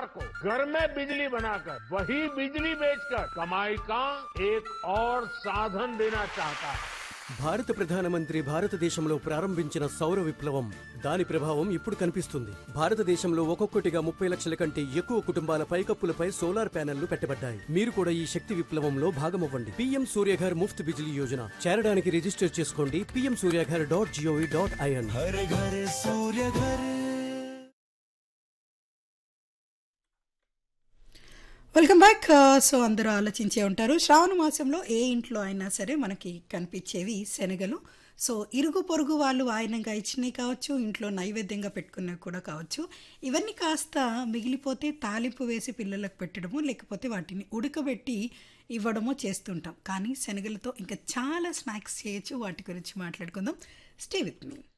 को घर में बिजली बनाकर वही बिजली बेचकर कमाई का एक और साधन देना चाहता है భారత ప్రధానమంత్రి భారతదేశంలో ప్రారంభించిన సౌర విప్లవం దాని ప్రభావం ఇప్పుడు కనిపిస్తుంది భారతదేశంలో ఒక్కొక్కటిగా ముప్పై లక్షల కంటే ఎక్కువ కుటుంబాల పైకప్పులపై సోలార్ ప్యానెళ్లు పెట్టబడ్డాయి మీరు కూడా ఈ శక్తి విప్లవంలో భాగమవ్వండి పీఎం సూర్యఘర్ ముఫ్త్ బిజిలీ యోజన చేరడానికి రిజిస్టర్ చేసుకోండి PM Suryaghar dot G O V dot I N हर घर सूर्य घर వెల్కమ్ బ్యాక్ సో అందరూ ఆలోచించే ఉంటారు శ్రావణ మాసంలో ఏ ఇంట్లో అయినా సరే మనకి కనిపించేవి శనగలు సో ఇరుగు పొరుగు వాళ్ళు వాయనంగా ఇచ్చినవి కావచ్చు ఇంట్లో నైవేద్యంగా పెట్టుకున్నవి కూడా కావచ్చు ఇవన్నీ కాస్త మిగిలిపోతే తాలింపు వేసి పిల్లలకు పెట్టడము లేకపోతే వాటిని ఉడకబెట్టి ఇవ్వడమో చేస్తుంటాం కానీ శనగలతో ఇంకా చాలా స్నాక్స్ చేయొచ్చు వాటి గురించి మాట్లాడుకుందాం స్టే విత్ మీ